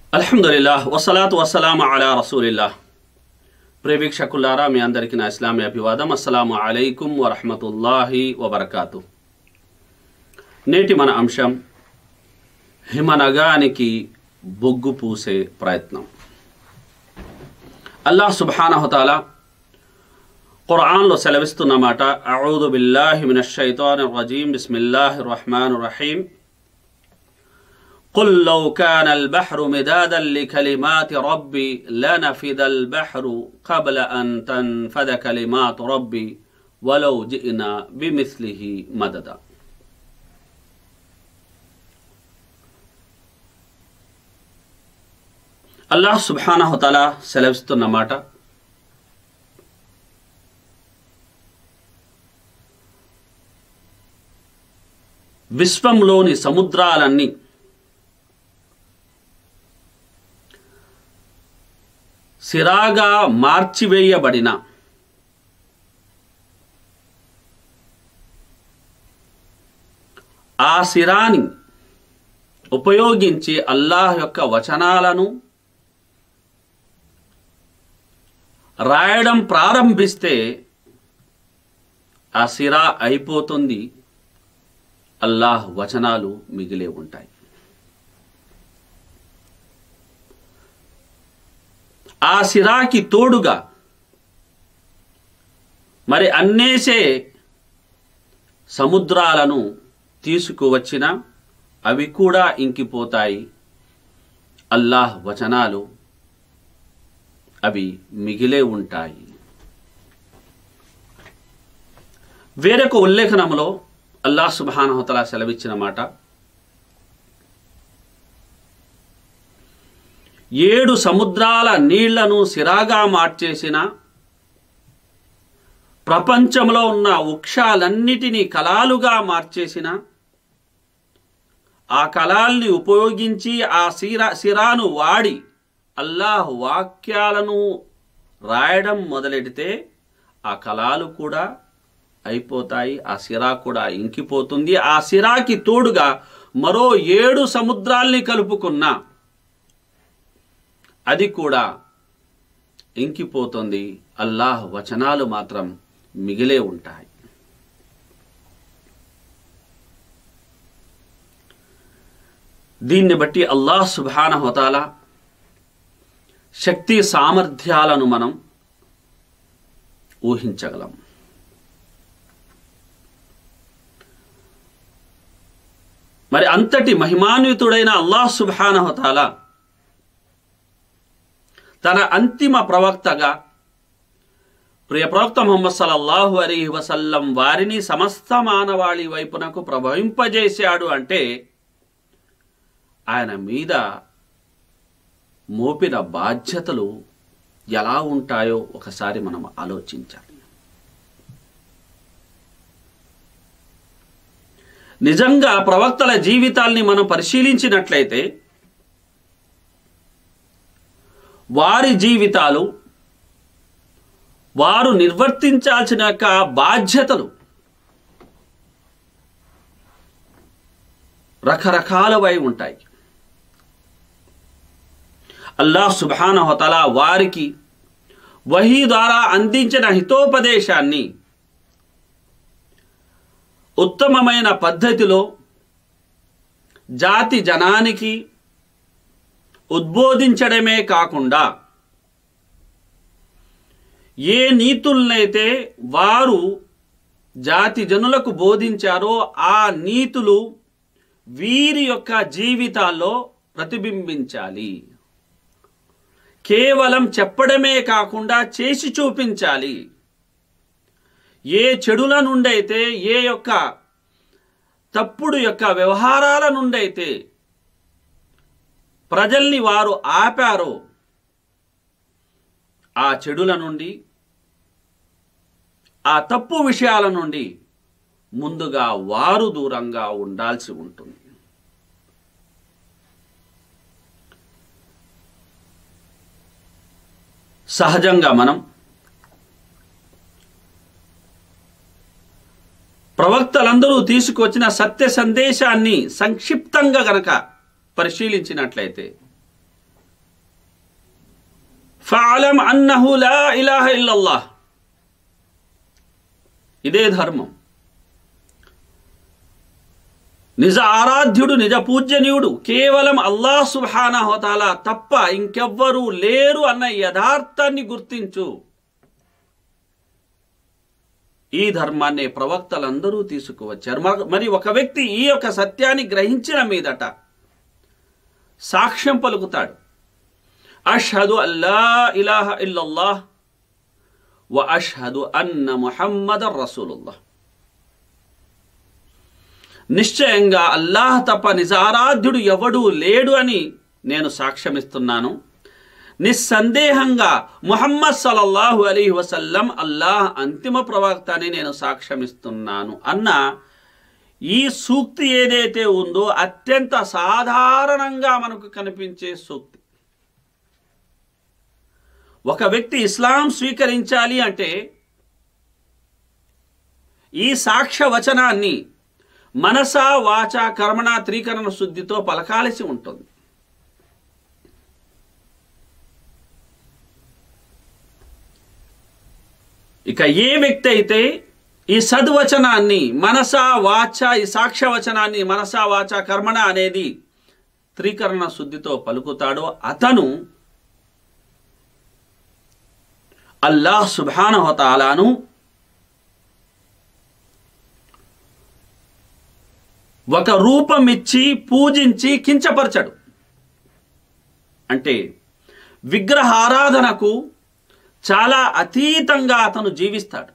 అల్హమ్దుల్లాహ్ వసలాతు వసలాం అలా రసూలిల్లాహ్ ప్రేవీక్షకులారా మీ అందరికీ నా ఇస్లామీ అభివాదం అస్సలాము అలైకుం వరహమతుల్లాహి వబర్కాతు నేటి మన అంశం హిమనగానికి బొగ్గు పూసే ప్రయత్నం అల్లాహ్ సుబ్హానహుతాలా ఖురాన్లో సెలవిస్తున్నమాట అఊదు బిల్లాహి మినష్ షైతానిర్ రజీం బిస్మిల్లాహిర్ రహమానిర్ రహీం قل لو كان البحر مدادا لكلمات ربي لنفذ البحر قبل أن تنفذ كلمات ربي ولو جئنا بمثله مددا అల్లాహ్ సుబ్హానహుతలా సెలవిస్తున్నమాట విశ్వంలోని సముద్రాలన్నీ సిరాగా మార్చివేయబడిన ఆ సిరాని ఉపయోగించి అల్లాహ్ యొక్క వచనాలను రాయడం ప్రారంభిస్తే ఆ సిరా అయిపోతుంది అల్లాహ్ వచనాలు మిగిలే ఉంటాయి ఆ సిరాకి తోడుగా మరి అన్నేసే సముద్రాలను తీసుకువచ్చిన అవి కూడా ఇంకిపోతాయి అల్లాహ్ వచనాలు అవి మిగిలే ఉంటాయి వేరొక ఉల్లేఖనంలో అల్లాహ్ సుబానహతలా సెలవిచ్చిన మాట ఏడు సముద్రాల నీళ్లను సిరాగా మార్చేసిన ప్రపంచంలో ఉన్న వృక్షాలన్నిటినీ కలాలుగా మార్చేసిన ఆ కళాల్ని ఉపయోగించి ఆ సిరా సిరాను వాడి అల్లాహ్ వాక్యాలను రాయడం మొదలెడితే ఆ కళాలు కూడా అయిపోతాయి ఆ సిరా కూడా ఇంకిపోతుంది ఆ సిరాకి తోడుగా మరో ఏడు సముద్రాల్ని కలుపుకున్నా అది కూడా ఇంకిపోతుంది అల్లాహ్ వచనాలు మాత్రం మిగిలే ఉంటాయి దీన్ని బట్టి అల్లాహ్ సుబాన హోతాల శక్తి సామర్థ్యాలను మనం ఊహించగలం మరి అంతటి మహిమాన్వితుడైన అల్లాహ్ సుబాన హోతాలా తన అంతిమ ప్రవక్తగా ప్రియ ప్రవక్త ముహమ్మద్ సల్లల్లాహు అలీ వసల్లం వారిని సమస్త మానవాళి వైపునకు ప్రభవింపజేశాడు అంటే ఆయన మీద మోపిన బాధ్యతలు ఎలా ఉంటాయో ఒకసారి మనం ఆలోచించాలి నిజంగా ప్రవక్తల జీవితాల్ని మనం పరిశీలించినట్లయితే వారి జీవితాలు వారు నిర్వర్తించాల్సిన యొక్క బాధ్యతలు రకరకాలవై ఉంటాయి అల్లాహ్ సుబానహతల వారికి వహీ ద్వారా అందించిన హితోపదేశాన్ని ఉత్తమమైన పద్ధతిలో జాతి జనానికి ఉద్బోధించడమే కాకుండా ఏ నీతులనైతే వారు జాతి జనులకు బోధించారో ఆ నీతులు వీరి యొక్క జీవితాల్లో ప్రతిబింబించాలి కేవలం చెప్పడమే కాకుండా చేసి చూపించాలి ఏ చెడుల నుండైతే ఏ యొక్క తప్పుడు యొక్క వ్యవహారాల నుండైతే ప్రజల్ని వారు ఆపారో ఆ చెడుల నుండి ఆ తప్పు విషయాల నుండి ముందుగా వారు దూరంగా ఉండాల్సి ఉంటుంది సహజంగా మనం ప్రవక్తలందరూ తీసుకొచ్చిన సత్య సందేశాన్ని సంక్షిప్తంగా గనక పరిశీలించినట్లయితే ఫాలం అన్నహు లా ఇలాహ ఇల్లల్లాహ్ ఇదే ధర్మం నిజ ఆరాధ్యుడు నిజ పూజ్యనీయుడు కేవలం అల్లాహ్ సుబ్హానహుతాల తప్ప ఇంకెవ్వరూ లేరు అన్న యథార్థాన్ని గుర్తించు ఈ ధర్మాన్ని ప్రవక్తలందరూ తీసుకువచ్చారు మ- మరి ఒక వ్యక్తి ఈ యొక్క సత్యాన్ని గ్రహించిన మీదట సాక్ష్యం పలుకుతాడు అష్హదు అల్లా ఇలాహ ఇల్లల్లాహ్ వ అష్హదు అన్న ముహమ్మద రసూలుల్లాహ్ నిశ్చయంగా అల్లాహ్ తప్ప నిజారాధ్యుడు ఎవడూ లేడు అని నేను సాక్ష్యమిస్తున్నాను నిస్సందేహంగా ముహమ్మద్ సల్లల్లాహు అలీ వసల్లం అల్లాహ్ అంతిమ ప్రవక్త అని నేను సాక్ష్యమిస్తున్నాను అన్న ఈ సూక్తి ఏదైతే ఉందో అత్యంత సాధారణంగా మనకు కనిపించే సూక్తి ఒక వ్యక్తి ఇస్లాం స్వీకరించాలి అంటే ఈ సాక్ష్య వచనాన్ని మనస వాచ కర్మణ త్రీకరణ శుద్ధితో పలకాల్సి ఉంటుంది ఇక ఏ వ్యక్తి అయితే ఈ సద్వచనాన్ని మనస వాచ ఈ సాక్ష్య వచనాన్ని మనస వాచ కర్మణ అనేది త్రీకరణ శుద్ధితో పలుకుతాడో అతను అల్లాహ్ సుభానహతాలాను ఒక రూపం ఇచ్చి పూజించి కించపరచడు అంటే విగ్రహారాధనకు చాలా అతీతంగా అతను జీవిస్తాడు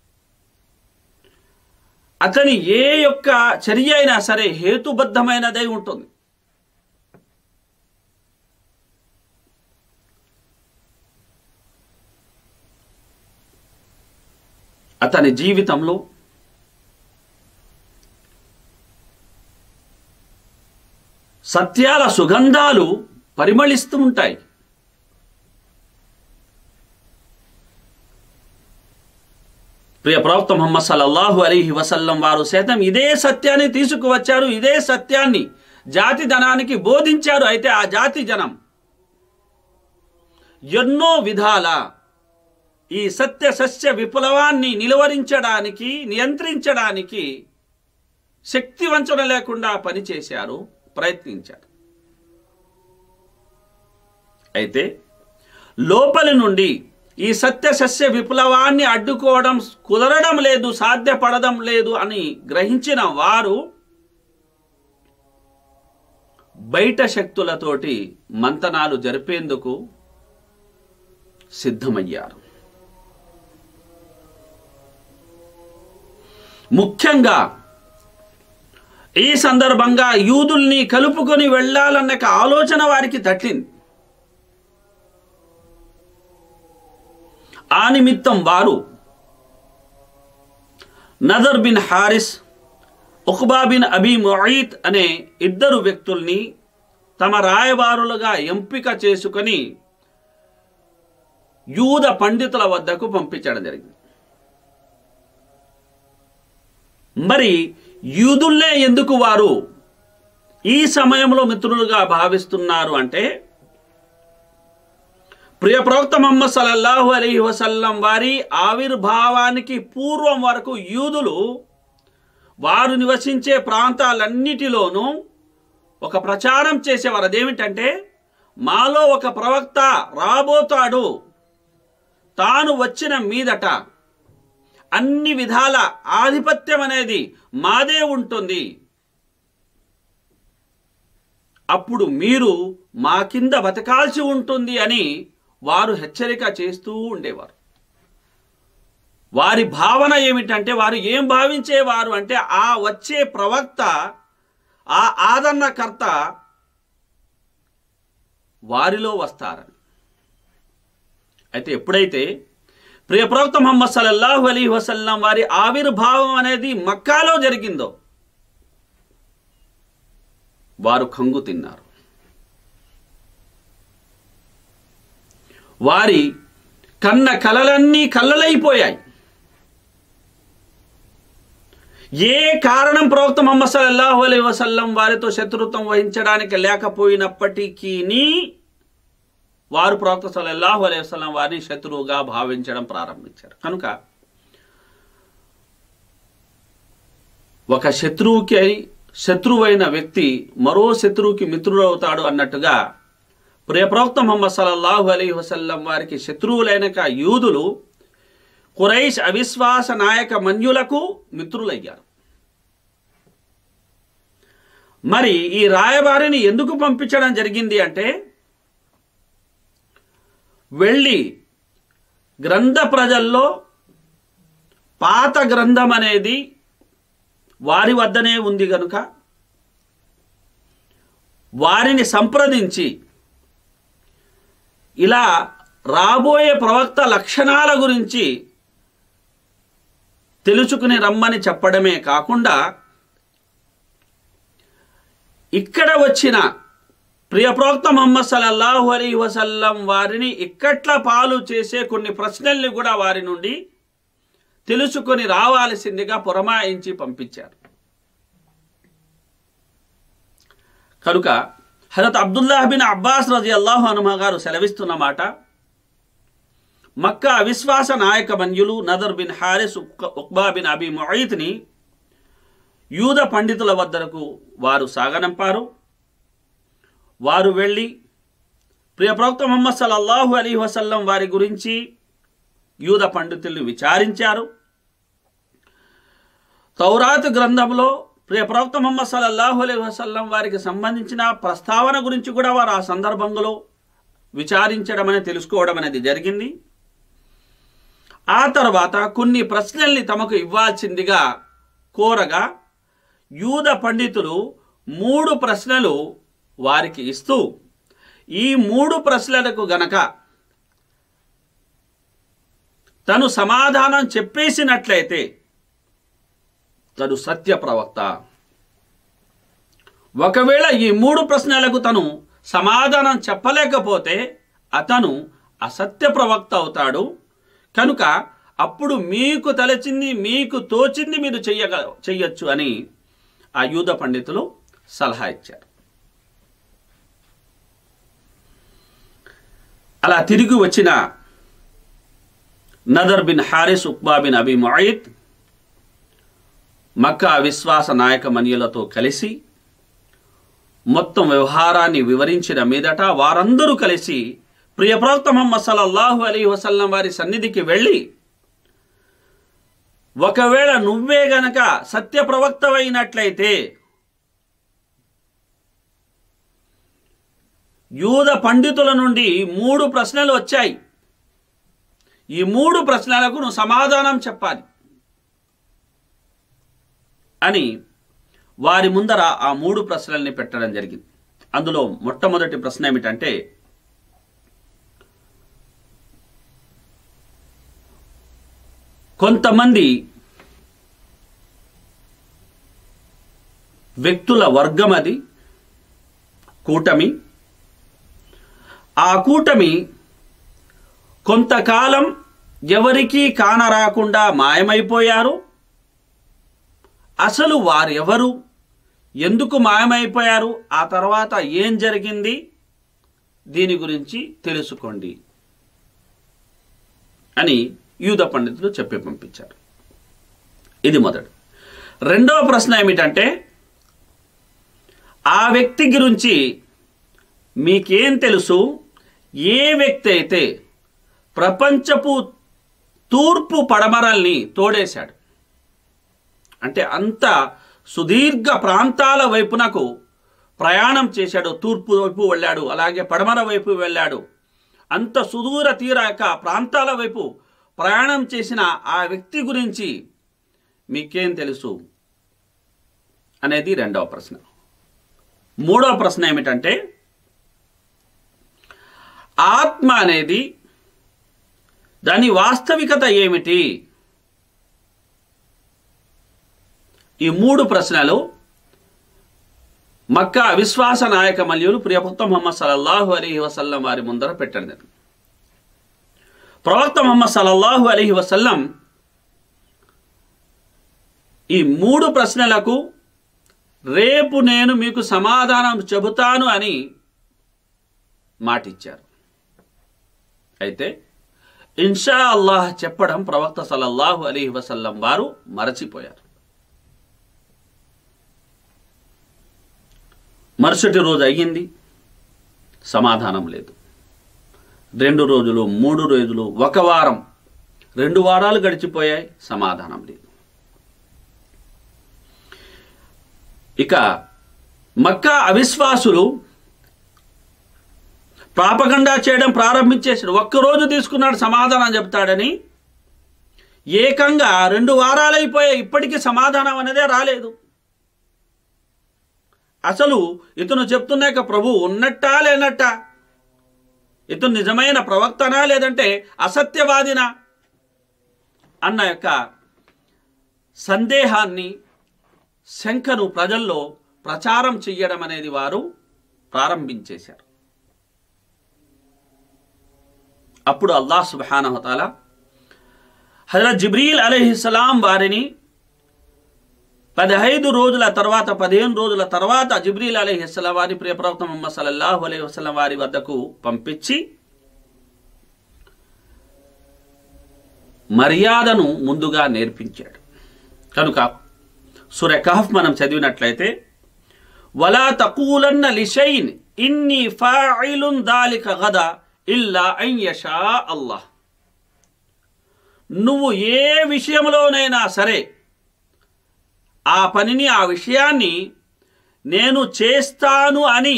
అతని ఏ యొక్క చర్య అయినా సరే హేతుబద్ధమైనదై ఉంటుంది అతని జీవితంలో సత్యాల సుగంధాలు పరిమళిస్తూ ఉంటాయి ప్రియ ప్రవక్త ముహమ్మద్ సల్లల్లాహు అలీహి వసల్లం వారు సైతం ఇదే సత్యాన్ని తీసుకువచ్చారు ఇదే సత్యాన్ని జాతి ధనానికి బోధించారు అయితే ఆ జాతి జనం ఎన్నో విధాల ఈ సత్య సస్య విప్లవాన్ని నిలువరించడానికి నియంత్రించడానికి శక్తి వంచన లేకుండా పనిచేశారు ప్రయత్నించారు అయితే లోపలి నుండి ఈ సత్య సస్య విప్లవాన్ని అడ్డుకోవడం కుదరడం లేదు సాధ్యపడడం లేదు అని గ్రహించిన వారు బయట శక్తులతోటి మంతనాలు జరిపేందుకు సిద్ధమయ్యారు ముఖ్యంగా ఈ సందర్భంగా యూదుల్ని కలుపుకొని వెళ్ళాలన్న ఒక ఆలోచన వారికి తట్టింది ఆ నిమిత్తం వారు Nadr bin Harith Uqba bin Abi Muait అనే ఇద్దరు వ్యక్తుల్ని తమ రాయబారులుగా ఎంపిక చేసుకొని యూద పండితుల వద్దకు పంపించడం జరిగింది మరి యూదుల్లే ఎందుకు వారు ఈ సమయంలో మిత్రులుగా భావిస్తున్నారు అంటే ప్రియ ప్రవక్త మొహమ్మద్ సల్లల్లాహు అలైహి వసల్లం వారి ఆవిర్భావానికి పూర్వం వరకు యూదులు వారు నివసించే ప్రాంతాలన్నిటిలోనూ ఒక ప్రచారం చేసేవారు అదేమిటంటే మాలో ఒక ప్రవక్త రాబోతాడు తాను వచ్చిన మీదట అన్ని విధాల ఆధిపత్యం అనేది మాదే ఉంటుంది అప్పుడు మీరు మా కింద బతకాల్సి ఉంటుంది అని వారు హెచ్చరిక చేస్తూ ఉండేవారు వారి భావన ఏమిటంటే వారు ఏం భావించేవారు అంటే ఆ వచ్చే ప్రవక్త ఆ ఆదరణకర్త వారిలో వస్తారని అయితే ఎప్పుడైతే ప్రియ ప్రవక్త ముహమ్మద్ సల్లల్లాహు అలీ వసల్లం వారి ఆవిర్భావం అనేది మక్కాలో జరిగిందో వారు కంగు తిన్నారు వారి కన్న కలలన్నీ కళ్ళలైపోయాయి ఏ కారణం ప్రవక్త ముహమ్మద్ సల్లల్లాహు అలై వసల్లం వారితో శత్రుత్వం వహించడానికి లేకపోయినప్పటికీ వారు ప్రవక్త సల్లల్లాహు అలైహి వసల్లం వారిని శత్రువుగా భావించడం ప్రారంభించారు కనుక ఒక శత్రువుకి శత్రువైన వ్యక్తి మరో శత్రువుకి మిత్రుడవుతాడు అన్నట్టుగా ప్రియప్రవక్త ముహమ్మద్ సల్లల్లాహు అలైహి వసల్లం వారికి శత్రువులైన యూదులు కురైష్ అవిశ్వాస నాయక మన్యులకు మిత్రులయ్యారు మరి ఈ రాయబారిని ఎందుకు పంపించడం జరిగింది అంటే వెళ్ళి గ్రంథ ప్రజల్లో పాత గ్రంథం అనేది వారి వద్దనే ఉంది గనుక వారిని సంప్రదించి ఇలా రాబోయే ప్రవక్త లక్షణాల గురించి తెలుసుకుని రమ్మని చెప్పడమే కాకుండా ఇక్కడ వచ్చిన ప్రియ ప్రవక్త మొహమ్మద్ సల్లల్లాహు అలీ వసల్లం వారిని ఇక్కట్ల పాలు చేసే కొన్ని ప్రశ్నల్ని కూడా వారి నుండి తెలుసుకొని రావాల్సిందిగా పురమాయించి పంపించారు కనుక హజరత్ అబ్దుల్లాహ్ బిన్ అబ్బాస్ రజి అల్లాహు హనుమా గారు సెలవిస్తున్న మాట మక్కా అవిశ్వాస నాయక మన్యులు Nadr bin Harith Uqba bin Abi మొయిత్ని యూద పండితుల వద్దకు వారు సాగనంపారు వారు వెళ్ళి ప్రియ ప్రవక్త ముహమ్మద్ సల్లల్లాహు అలీ వసల్లం వారి గురించి యూద పండితుల్ని విచారించారు తౌరాత్ గ్రంథంలో ప్రియ ప్రవక్త ముహమ్మద్ సల్లల్లాహు అలీ వసల్లం వారికి సంబంధించిన ప్రస్తావన గురించి కూడా వారు ఆ సందర్భంలో విచారించడం అనేది తెలుసుకోవడం అనేది జరిగింది ఆ తర్వాత కొన్ని ప్రశ్నల్ని తమకు ఇవ్వాల్సిందిగా కోరగా యూద పండితులు మూడు ప్రశ్నలు వారికి ఇస్తూ ఈ మూడు ప్రశ్నలకు గనక తను సమాధానం చెప్పేసినట్లయితే తను సత్య ప్రవక్త ఒకవేళ ఈ మూడు ప్రశ్నలకు తను సమాధానం చెప్పలేకపోతే అతను అసత్య ప్రవక్త అవుతాడు కనుక అప్పుడు మీకు తలచింది మీకు తోచింది మీరు చెయ్యగ చెయ్యొచ్చు అని ఆ యూద పండితులు సలహా ఇచ్చారు అలా తిరిగి వచ్చిన Nadr bin Harith Uqba bin Abi Muait Mecca విశ్వాస నాయక మన్యులతో కలిసి మొత్తం వ్యవహారాన్ని వివరించిన మీదట వారందరూ కలిసి ప్రియ ప్రవక్త ముహమ్మద్ సల్లల్లాహు అలీ వసల్లం వారి సన్నిధికి వెళ్ళి ఒకవేళ నువ్వే గనక సత్య ప్రవక్తవైనట్లయితే యూద పండితుల నుండి మూడు ప్రశ్నలు వచ్చాయి ఈ మూడు ప్రశ్నలకు నువ్వు సమాధానం చెప్పాలి అని వారి ముందర ఆ మూడు ప్రశ్నల్ని పెట్టడం జరిగింది అందులో మొట్టమొదటి ప్రశ్న ఏమిటంటే కొంతమంది వ్యక్తుల వర్గం అది కూటమి ఆ కూటమి కొంతకాలం ఎవరికీ కానరాకుండా మాయమైపోయారు అసలు వారెవరు ఎందుకు మాయమైపోయారు ఆ తర్వాత ఏం జరిగింది దీని గురించి తెలుసుకోండి అని యూద పండితులు చెప్పి పంపించారు ఇది మొదటి రెండవ ప్రశ్న ఏమిటంటే ఆ వ్యక్తి గురించి మీకేం తెలుసు ఏ వ్యక్తి అయితే ప్రపంచపు తూర్పు పడమరల్ని తోడేశాడు అంటే అంత సుదీర్ఘ ప్రాంతాల వైపునకు ప్రయాణం చేశాడు తూర్పు వైపు వెళ్ళాడు అలాగే పడమర వైపు వెళ్ళాడు అంత సుదూర తీరాక ప్రాంతాల వైపు ప్రయాణం చేసిన ఆ వ్యక్తి గురించి మీకేం తెలుసు అనేది రెండవ ప్రశ్న మూడవ ప్రశ్న ఏమిటంటే ఆత్మ అనేది దాని వాస్తవికత ఏమిటి ఈ మూడు ప్రశ్నలు మక్కా విశ్వాస నాయక మల్యులు ప్రియభక్త ముహమ్మద్ సల్లల్లాహు అలీ వసల్లం వారి ముందర పెట్టడం జరిగింది ప్రవక్త ముహమ్మద్ సల్లల్లాహు అలీ వసల్లం ఈ మూడు ప్రశ్నలకు రేపు నేను మీకు సమాధానం చెబుతాను అని మాటిచ్చారు అయితే ఇన్షా అల్లాహ్ చెప్పడం ప్రవక్త సల్లల్లాహు అలీ వసల్లం వారు మరచిపోయారు మరుసటి రోజు అయ్యింది సమాధానం లేదు రెండు రోజులు మూడు రోజులు ఒక వారం రెండు వారాలు గడిచిపోయాయి సమాధానం లేదు ఇక మక్కా అవిశ్వాసులు ప్రాపగండా చేయడం ప్రారంభించేసాడు ఒక్కరోజు తీసుకున్నాడు సమాధానం చెప్తాడని ఏకంగా రెండు వారాలైపోయాయి ఇప్పటికీ సమాధానం అనేదే రాలేదు అసలు ఇతను చెప్తున్నాక ప్రభు ఉన్నట్టా లేనట్టా ఇతను నిజమైన ప్రవక్తనా లేదంటే అసత్యవాదినా అన్న యొక్క సందేహాన్ని శంకను ప్రజల్లో ప్రచారం చెయ్యడం అనేది వారు ప్రారంభించేశారు అప్పుడు అల్లాహ్ సుబానహతాల హజరత్ జిబ్రీల్ అలీహిస్సలాం వారిని పదహైదు రోజుల తర్వాత పదిహేను రోజుల తర్వాత జిబ్రీల్ అలీహిస్సలాం వారి ప్రియ ప్రవక్త ముహమ్మద్ సల్లల్లాహు అలైహి వసల్లం వారి వద్దకు పంపించి మర్యాదను ముందుగా నేర్పించాడు కనుక సుర కహఫ్ మనం చదివినట్లయితే వలా తకూలన్న లిషైన్ ఇన్ని ఫాయిలున్ దాలిక గదా ఇల్లా అయ్యషా అల్లాహ్ నువ్వు ఏ విషయంలోనైనా సరే ఆ పనిని ఆ విషయాన్ని నేను చేస్తాను అని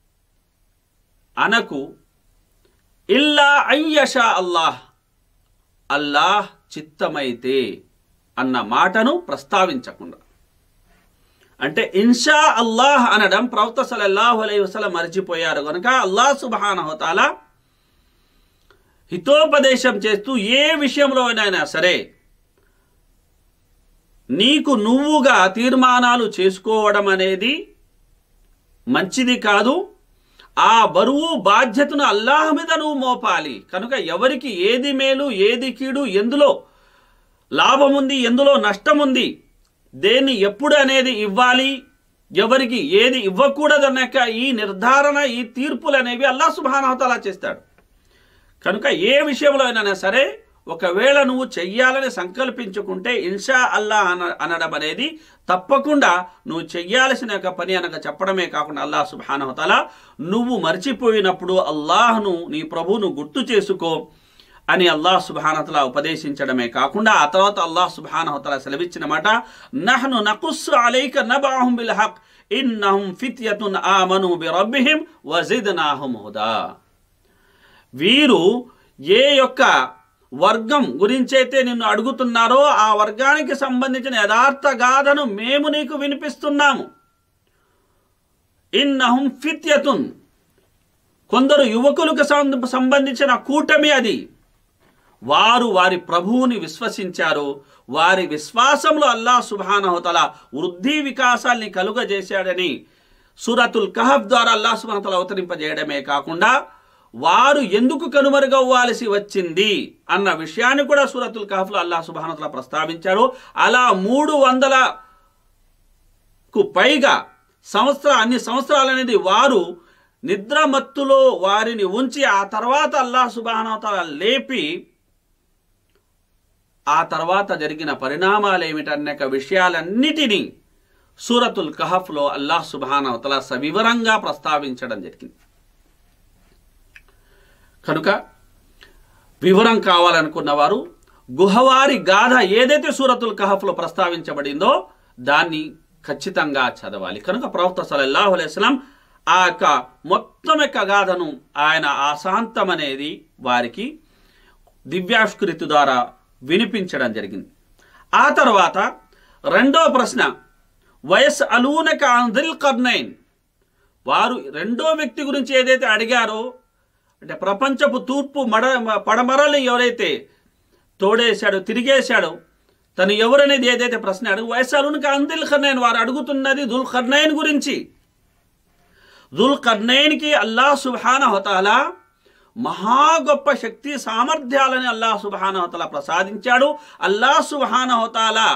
అనకు ఇల్లా అయ్యషా అల్లాహ్ అల్లాహ్ చిత్తమైతే అన్న మాటను ప్రస్తావించకుండా అంటే ఇన్షా అల్లాహ్ అనడం ప్రవక్త సలల్లాహు అలై వసలం మర్చిపోయారు కనుక అల్లాహ్ సుబానహతాల హితోపదేశం చేస్తూ ఏ విషయంలోనైనా సరే నీకు నువ్వుగా తీర్మానాలు చేసుకోవడం అనేది మంచిది కాదు ఆ బరువు బాధ్యతను అల్లాహ్ మీద నువ్వు మోపాలి కనుక ఎవరికి ఏది మేలు ఏది కీడు ఎందులో లాభం ఉంది ఎందులో నష్టం ఉంది దేన్ని ఎప్పుడు అనేది ఇవ్వాలి ఎవరికి ఏది ఇవ్వకూడదన్నాక ఈ నిర్ధారణ ఈ తీర్పులు అనేవి అల్లా సుబానవతలా చేస్తాడు కనుక ఏ విషయంలో అయినా సరే ఒకవేళ నువ్వు చెయ్యాలని సంకల్పించుకుంటే ఇన్షా అల్లా అన అనడం అనేది తప్పకుండా నువ్వు చెయ్యాల్సిన ఒక పని అనగా చెప్పడమే కాకుండా అల్లాహ్ సుబానవతల నువ్వు మర్చిపోయినప్పుడు అల్లాహ్ను నీ ప్రభువును గుర్తు చేసుకో అని అల్లాహ్ సుబానతల ఉపదేశించడమే కాకుండా ఆ తర్వాత అల్లాహ్ సుబానహతల సెలవిచ్చిన మాట నహ్ను నకుస్సు అలైక నబాహుం బిల్ హక్ ఇన్నహుం ఫిత్యతున్ ఆమను బి రబ్బిహిం వజిద్నాహుం హుదా వీరు ఏ యొక్క వర్గం గురించైతే నిన్ను అడుగుతున్నారో ఆ వర్గానికి సంబంధించిన యథార్థ గాథను మేము నీకు వినిపిస్తున్నాము ఇన్నహుం ఫిత్యతున్ కొందరు యువకులకు సం- సంబంధించిన కూటమి అది వారు వారి ప్రభువుని విశ్వసించారు వారి విశ్వాసంలో అల్లాహ్ సుబానహతల వృద్ధి వికాసాల్ని కలుగజేశాడని సూరతుల్ కహఫ్ ద్వారా అల్లాహ్ సుబానతల అవతరింపజేయడమే కాకుండా వారు ఎందుకు కనుమరుగవ్వాల్సి వచ్చింది అన్న విషయాన్ని కూడా సూరతుల్ కహఫ్లో అల్లాహ్ సుబానతల ప్రస్తావించారు అలా మూడు వందలకు పైగా సంవత్సర అన్ని సంవత్సరాలు అనేది వారు నిద్రమత్తులో వారిని ఉంచి ఆ తర్వాత అల్లాహ్ సుబానతల లేపి ఆ తర్వాత జరిగిన పరిణామాలు ఏమిటన్న విషయాలన్నిటినీ సూరతుల్ కహఫ్లో అల్లాహ్ సుబానవతల సవివరంగా ప్రస్తావించడం జరిగింది కనుక వివరం కావాలనుకున్న వారు గుహవారి గాథ ఏదైతే సూరతుల్ కహఫ్లో ప్రస్తావించబడిందో దాన్ని ఖచ్చితంగా చదవాలి కనుక ప్రవక్త సల్లల్లాహు అలైస్లాం ఆ యొక్క మొత్తం యొక్క గాథను ఆయన ఆశాంతం అనేది వారికి దివ్యాష్కృతి ద్వారా వినిపించడం జరిగింది ఆ తర్వాత రెండో ప్రశ్న వయస్ అలూనక అందిల్ కర్నైన్ వారు రెండో వ్యక్తి గురించి ఏదైతే అడిగారో అంటే ప్రపంచపు తూర్పు మడ పడమరలు ఎవరైతే తోడేశాడో తిరిగేశాడో తను ఎవరనేది ఏదైతే ప్రశ్న అడుగు వయసాలునికి అందిల్ ఖర్నైన్ వారు అడుగుతున్నది దుల్ ఖర్నైన్ గురించి దుల్ ఖర్నైన్కి అల్లాహ్ సుబ్హాన హతాలా మహా గొప్ప శక్తి సామర్థ్యాలని అల్లాహ్ సుబ్హాన హతాలా ప్రసాదించాడు అల్లాహ్ సుబ్హాన హతాలా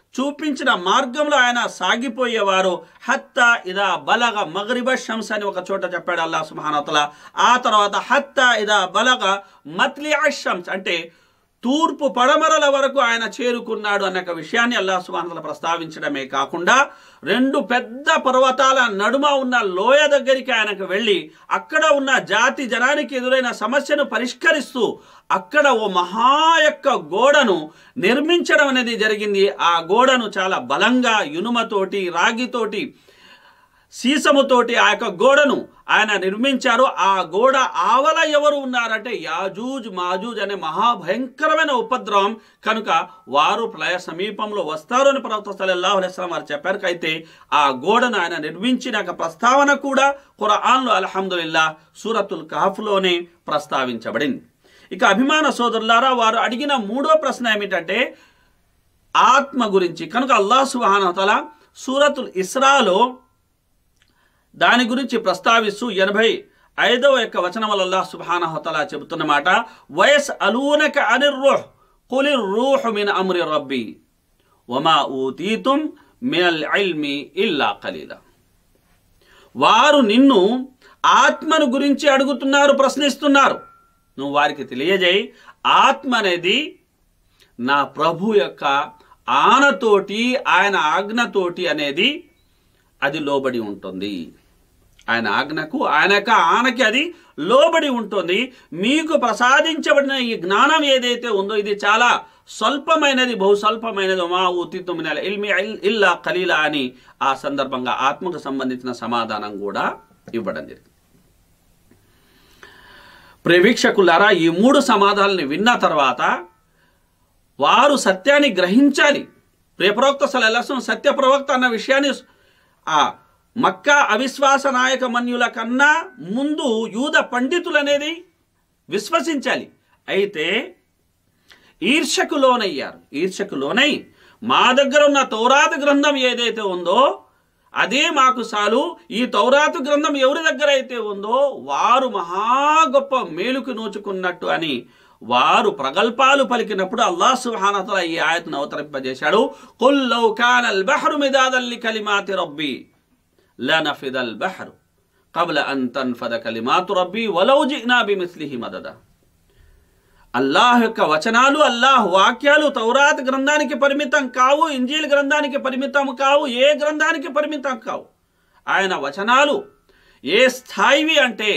చూపించిన మార్గంలో ఆయన సాగిపోయేవారు హత్తా ఇదా బలగ మగరిబ షమ్స్ అని ఒక చోట చెప్పాడు అల్లా సుబానతల ఆ తర్వాత హత్తా ఇదా బలగ మత్లి షమ్స్ అంటే తూర్పు పడమరల వరకు ఆయన చేరుకున్నాడు అన్న ఒక విషయాన్ని అల్లా సుబానతల ప్రస్తావించడమే కాకుండా రెండు పెద్ద పర్వతాల నడుమ ఉన్న లోయ దగ్గరికి ఆయనకు వెళ్ళి అక్కడ ఉన్న జాతి జనానికి ఎదురైన సమస్యను పరిష్కరిస్తూ అక్కడ ఓ మహా యొక్క గోడను నిర్మించడం అనేది జరిగింది ఆ గోడను చాలా బలంగా ఇనుమతోటి రాగితోటి సీసముతోటి ఆ యొక్క గోడను ఆయన నిర్మించారు ఆ గోడ ఆవల ఎవరు ఉన్నారంటే యాజూజ్ మాజూజ్ అనే మహాభయంకరమైన ఉపద్రవం కనుక వారు ప్రళయ సమీపంలో వస్తారు అని ప్రవక్త సల్లల్లాహు అలైహి వసల్లం వారు చెప్పారు అయితే ఆ గోడను ఆయన నిర్మించిన ఒక ప్రస్తావన కూడా ఖురాన్లో అల్హమ్దుల్లా సూరతుల్ కహఫ్లోనే ప్రస్తావించబడింది ఇక అభిమాన సోదరులారా వారు అడిగిన మూడో ప్రశ్న ఏమిటంటే ఆత్మ గురించి కనుక అల్లాహ్ సుహానతల సూరతుల్ ఇస్రాలో దాని గురించి ప్రస్తావిస్తూ ఎనభై ఐదవ యొక్క వచనముల అల్లాహ్ సుబ్హానహుతల చెబుతున్నమాట వయస్ అలూనక అనిర్రుహ్ కులిర్ రూహ్ మిన్ అమ్రి రబ్బి వమా ఊతీతుం మినల్ ఇల్మి ఇల్లా ఖలీలా వారు నిన్ను ఆత్మను గురించి అడుగుతున్నారు ప్రశ్నిస్తున్నారు నువ్వు వారికి తెలియజేయి ఆత్మ అనేది నా ప్రభు యొక్క ఆనతోటి ఆయన ఆజ్ఞతోటి అనేది అది లోబడి ఉంటుంది ఆయన ఆజ్ఞకు ఆయన యొక్క ఆనకి అది లోబడి ఉంటుంది మీకు ప్రసాదించబడిన ఈ జ్ఞానం ఏదైతే ఉందో ఇది చాలా స్వల్పమైనది బహు స్వల్పమైనది మా ఉతిత్తు మినల్ ఇల్మి ఇల్- ఇల్లా ఖలీలా అని ఆ సందర్భంగా ఆత్మకు సంబంధించిన సమాధానం కూడా ఇవ్వడం జరిగింది ప్రేవీక్షకులారా ఈ మూడు సమాధానాలను విన్న తర్వాత వారు సత్యాన్ని గ్రహించాలి ప్రియప్రవక్త సలహం సత్య ప్రవక్త అన్న విషయాన్ని ఆ మక్కా అవిశ్వాస నాయక మన్యుల కన్నా ముందు యూద పండితులు అనేది విశ్వసించాలి అయితే ఈర్షకు లోనయ్యారు ఈర్షకు లోనై మా దగ్గర ఉన్న తౌరాతు గ్రంథం ఏదైతే ఉందో అదే మాకు చాలు ఈ తౌరాతు గ్రంథం ఎవరి దగ్గర అయితే ఉందో వారు మహా గొప్ప మేలుకు నోచుకున్నట్టు అని వారు ప్రగల్భాలు పలికినప్పుడు అల్లాహ్ సుబ్హానహు ఈ ఆయతను అవతరింపజేశాడు కుల్ లౌ కానల్ బహ్రు మిదాదల్ లికలిమాతి రబ్బి లనఫిదల్ బహ్రు قبل أن تنفذ كلمات ربي ولو جئنا بمثله مددا అల్లాహ్ యొక్క వచనాలు అల్లాహ్ వాక్యాలు తౌరాత్ గ్రంథానికి పరిమితం కావు ఇంజీల్ గ్రంథానికి పరిమితం కావు ఏ గ్రంథానికి పరిమితం కావు ఆయన వచనాలు ఏ స్థాయివి అంటే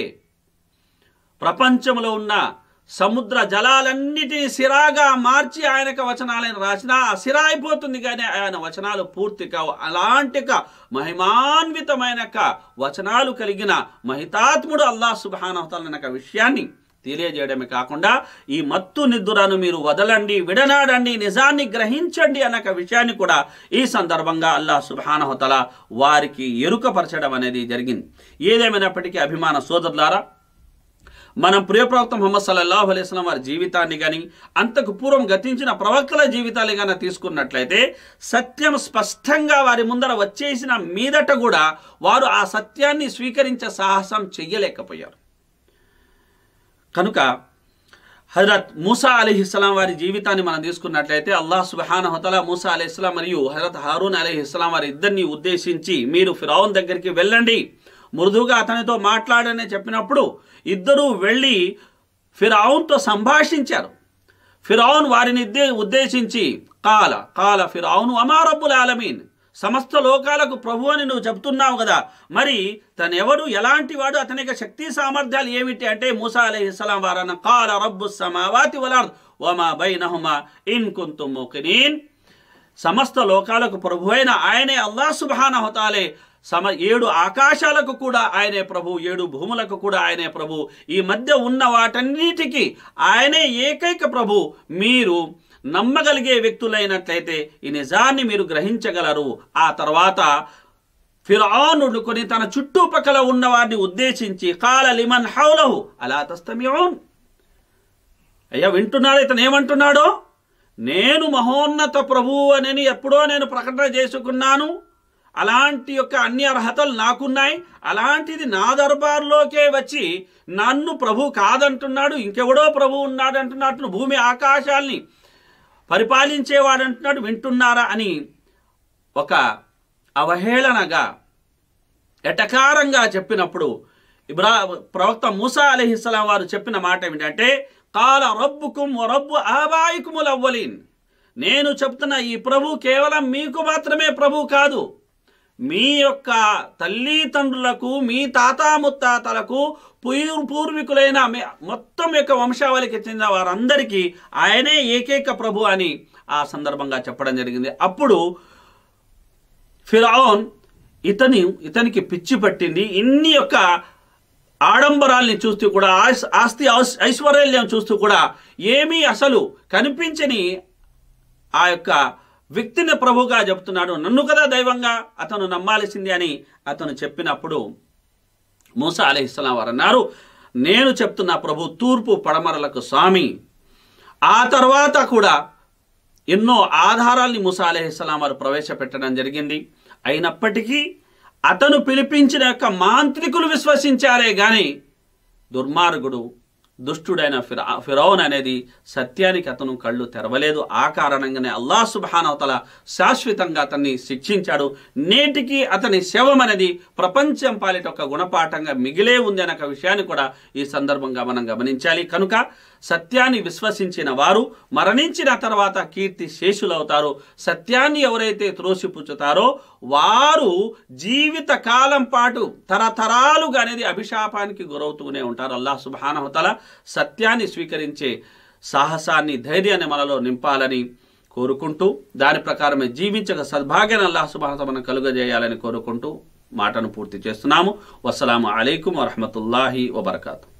ప్రపంచంలో ఉన్న సముద్ర జలాలన్నిటినీ సిరాగా మార్చి ఆయనకు వచనాలను రాసిన ఆ సిరా అయిపోతుంది కానీ ఆయన వచనాలు పూర్తి కావు అలాంటి ఒక మహిమాన్వితమైన ఒక వచనాలు కలిగిన మహితాత్ముడు అల్లాహ్ సుబానవతలన ఒక విషయాన్ని తెలియజేయడమే కాకుండా ఈ మత్తు నిద్దురను మీరు వదలండి విడనాడండి నిజాన్ని గ్రహించండి అన్న ఒక విషయాన్ని కూడా ఈ సందర్భంగా అల్లాహ్ సుబానహతల వారికి ఎరుకపరచడం అనేది జరిగింది ఏదేమైనప్పటికీ అభిమాన సోదరులారా మనం ప్రియప్రవక్త ముహమ్మద్ సల్లల్లాహు అలైహి వసల్లం వారి జీవితాన్ని కానీ అంతకు పూర్వం గతించిన ప్రవక్తల జీవితాలు కానీ తీసుకున్నట్లయితే సత్యం స్పష్టంగా వారి ముందర వచ్చేసిన మీదట కూడా వారు ఆ సత్యాన్ని స్వీకరించే సాహసం చెయ్యలేకపోయారు కనుక హజరత్ మూసా అలీహిస్లాం వారి జీవితాన్ని మనం తీసుకున్నట్లయితే అల్లాహ్ సుబహానహతల మూసా అలీస్లాం మరియు హజరత్ హారూన్ అలీహిస్లాం వారి ఇద్దరిని ఉద్దేశించి మీరు ఫిరౌన్ దగ్గరికి వెళ్ళండి మృదువుగా అతనితో మాట్లాడని చెప్పినప్పుడు ఇద్దరూ వెళ్ళి ఫిరౌన్తో సంభాషించారు ఫిరౌన్ వారిని ఇద్దే- ఉద్దేశించి కాల కాల ఫిరౌను అమారబ్బుల్ ఆలమీన్ సమస్త లోకాలకు ప్రభు అని నువ్వు చెప్తున్నావు కదా మరి తను ఎవడు ఎలాంటి వాడు అతని యొక్క శక్తి సామర్థ్యాలు ఏమిటి అంటే మూసా అలైహిస్సలాం వారన్న కాల రబ్బు సమావాతి వలార్ వమా బైనహుమా ఇన్ కుంతుం ముకినీన్ సమస్త లోకాలకు ప్రభు అయిన ఆయనే అల్లాహ్ సుబానహతాలే సమ ఏడు ఆకాశాలకు కూడా ఆయనే ప్రభు ఏడు భూములకు కూడా ఆయనే ప్రభు ఈ మధ్య ఉన్న వాటన్నిటికీ ఆయనే ఏకైక ప్రభు మీరు నమ్మగలిగే వ్యక్తులైనట్లయితే ఈ నిజాన్ని మీరు గ్రహించగలరు ఆ తర్వాత ఫిరానుడు కొని తన చుట్టుపక్కల ఉన్న వారిని ఉద్దేశించి కాల లిమన్ హౌలహు అలా తస్తమియోన్ అయ్యా వింటున్నాడు ఇతను ఏమంటున్నాడో నేను మహోన్నత ప్రభువు అని ఎప్పుడో నేను ప్రకటన చేసుకున్నాను అలాంటి యొక్క అన్ని అర్హతలు నాకున్నాయి అలాంటిది నా దర్బార్లోకే వచ్చి నన్ను ప్రభు కాదంటున్నాడు ఇంకెవడో ప్రభు ఉన్నాడు అంటున్నట్టు భూమి ఆకాశాల్ని పరిపాలించేవాడు అంటున్నాడు వింటున్నారా అని ఒక అవహేళనగా ఎటకారంగా చెప్పినప్పుడు ఇబ్రా ప్రవక్త మూసా అలీహిస్సలాం వారు చెప్పిన మాట ఏమిటంటే కాల రబ్బుకుం రబ్బు ఆబాయికుముల్ అవ్వలీన్ నేను చెప్తున్న ఈ ప్రభు కేవలం మీకు మాత్రమే ప్రభు కాదు మీ యొక్క తల్లిదండ్రులకు మీ తాత ముత్తాతలకు పూర్ పూర్వీకులైన మీ- మొత్తం యొక్క వంశావళికి చెందిన వారందరికీ ఆయనే ఏకైక ప్రభు అని ఆ సందర్భంగా చెప్పడం జరిగింది అప్పుడు ఫిరాన్ ఇతని ఇతనికి పిచ్చి పట్టింది ఇన్ని యొక్క ఆడంబరాల్ని చూస్తూ కూడా ఆస్- ఆస్తి ఔస్- ఐశ్వర్యాలను చూస్తూ కూడా ఏమీ అసలు కనిపించని ఆ యొక్క వ్యక్తిని ప్రభుగా చెప్తున్నాడు నన్ను కదా దైవంగా అతను నమ్మాల్సింది అని అతను చెప్పినప్పుడు మూసా అలీహిస్సలాం వారు అన్నారు నేను చెప్తున్న ప్రభు తూర్పు పడమరలకు స్వామి ఆ తర్వాత కూడా ఎన్నో ఆధారాల్ని ముసా అలీహిస్సలాం వారు ప్రవేశపెట్టడం జరిగింది అయినప్పటికీ అతను పిలిపించిన యొక్క మాంత్రికులు విశ్వసించారే గాని దుర్మార్గుడు దుష్టుడైన ఫిరా ఫిరౌన్ అనేది సత్యానికి అతను కళ్ళు తెరవలేదు ఆ కారణంగానే అల్లాహ్ సుబానవతల శాశ్వతంగా అతన్ని శిక్షించాడు నేటికి అతని శవం అనేది ప్రపంచం పాలిట ఒక గుణపాఠంగా మిగిలే ఉంది అనే ఒక విషయాన్ని కూడా ఈ సందర్భంగా మనం గమనించాలి కనుక సత్యాన్ని విశ్వసించిన వారు మరణించిన తర్వాత కీర్తి శేషులవుతారు సత్యాన్ని ఎవరైతే త్రోసిపుచ్చుతారో వారు జీవిత కాలం పాటు తరతరాలుగా అనేది అభిశాపానికి గురవుతూనే ఉంటారు అల్లాహ్ సుబానవతల సత్యాన్ని స్వీకరించే సాహసాన్ని ధైర్యాన్ని మనలో నింపాలని కోరుకుంటూ దాని ప్రకారమే జీవించక సద్భాగ్యాన్ని అల్లాహ్ సుబానత మనం కలుగజేయాలని కోరుకుంటూ మాటను పూర్తి చేస్తున్నాము వసలాము అలైకుం వరహమతుల్లాహి వబర్కాతు